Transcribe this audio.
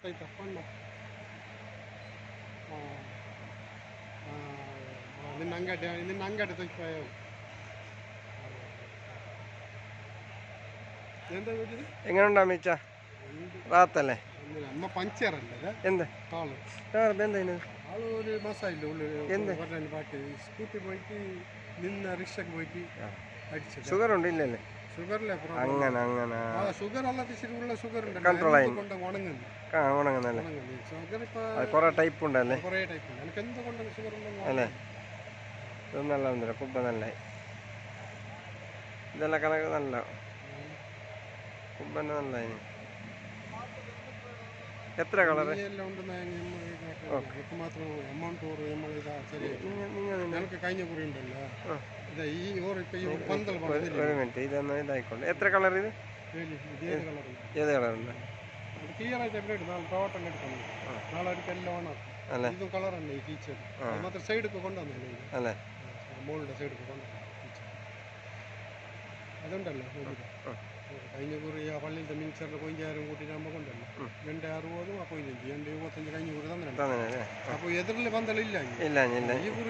ಗೊತ್ತಾಯ್ತಾ ಬಣ್ಣ ಆ, ಆ, ಆ, ನಿನ್ನ ಅಂಗಡಿ ನಿನ್ನ ಅಂಗಡಿ ತೆಗಿಪ എന്താ വീട്ടില് എങ്ങനെയുണ്ടാ മിച്ച റാത്തല്ലേ അമ്മ പഞ്ചറല്ലേ എന്ത് ആള് എന്താ ആള് ഒരു മാസമായില്ല ഉള്ളു എന്ത്? പറഞ്ഞ പാട്ട് സ്കൂട്ടി പോയിട്ട് നിന്ന റിക്ഷക്ക് പോയിട്ട് അടിച്ചത് ഷുഗർ ഉണ്ട് ഇല്ലല്ലേ ഷുഗറിലെ പ്രോബ്ലം അങ്ങനെ അങ്ങനെ ആ ഷുഗർ അല്ലാത്ത ഇച്ചിരി ഉള്ള ഷുഗർ Control ആയി. കൊണ്ട് ഉണങ്ങുന്നു ആ ഉണങ്ങുന്നല്ലേ ഉണങ്ങുന്നു ഷുഗർ ഇപ്പൊ അത് കുറേ ടൈപ്പ് ഉണ്ടല്ലേ കുറേ ടൈപ്പ് ഉണ്ട് എനിക്ക് എന്തുകൊണ്ടാണ് ഷുഗർ അല്ലേ ഇത് നല്ല ഒന്നുമില്ല കുബ്ബ നല്ല ഇതെല്ലാം കണക്ക് നല്ല കുബ്ബന്നെ നല്ല ഇനി എത്ര കളറ് എല്ലാം ഉണ്ടെന്ന് എനിക്ക് മാത്രം എമൗണ്ട് ഓറ് നമ്മൾ ഇതാ ശരിയായി നിങ്ങൾ നിങ്ങൾ ഞങ്ങൾക്ക് കഴിഞ്ഞ കുറി ഉണ്ടല്ലോ ആ. ഇതാ ഈ ഓർ ഇപ്പൊ ഈ പന്തൽ ഒരു പറഞ്ഞില്ലേ ഒരു മിനിറ്റ് ഇതൊന്ന് ഇതായിക്കോട്ടെ എത്ര കളർ ഇത് വേലി, ഇത് ഏത് കളറുണ്ട് ഏത് കളറുണ്ട് അത് ക്ലിയർ ആയിട്ട് എവിടെ ഇടും നാളെ ടോട്ടൽ എടുക്കണം നാളെ അവർക്ക് എല്ലാം ഓണം അല്ലേ ഇതും കളറല്ലേ ഈ ടീച്ചർ അത് മാത്രം സൈഡൊക്കെ കൊണ്ടുവന്നില്ലേ ഇത് അല്ലേ മോളുടെ സൈഡൊക്കെ കൊണ്ടുവന്നു അതുണ്ടല്ലോ നോക്കിക്കോ. ആ. കഴിഞ്ഞ കുറി ആ പള്ളിയിലത്തെ മിനിസ്റ്ററിന്റെ കൊഞ്ചായിരം കൂട്ടിയിട്ടാകുമ്പോൾ കൊണ്ടല്ലോ രണ്ട് അറുപതും ആ പതിനഞ്ച് രണ്ട് എഴുപത്തഞ്ച് കഴിഞ്ഞ കുറി തന്നെ തന്നെ അല്ലേ അപ്പോൾ എതിരിൽ പന്തലില്ല ഇല്ല ഇല്ല ഈ കുറി